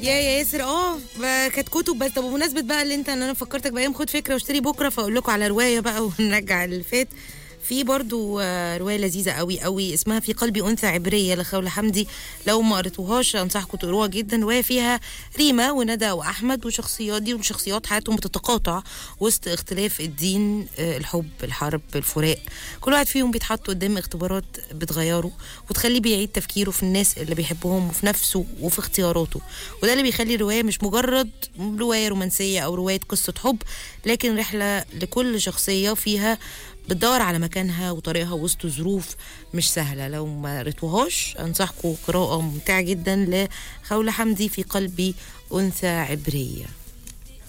يا يا ياسر اه ب- كانت كتب بس طب بمناسبه بقى اللي انت ان انا فكرتك بايام خد فكره واشتري بكره فاقول لكم على روايه بقى ونرجع اللي فات في برضو آه، روايه لذيذه قوي قوي اسمها في قلبي انثى عبريه لخولة حمدي لو ما قريتوهاش انصحكم تقروها جدا روايه فيها ريما وندى واحمد وشخصيات دي وشخصيات حياتهم بتتقاطع وسط اختلاف الدين آه، الحب الحرب الفراق كل واحد فيهم بيتحط قدام اختبارات بتغيره وتخليه بيعيد تفكيره في الناس اللي بيحبهم وفي نفسه وفي اختياراته وده اللي بيخلي الروايه مش مجرد روايه رومانسيه او روايه قصه حب لكن رحله لكل شخصيه فيها بتدور على مكانها وطريقها وسط ظروف مش سهله لو ما قريتوهاش انصحكم قراءه ممتعه جدا لخولة حمدي في قلبي انثى عبريه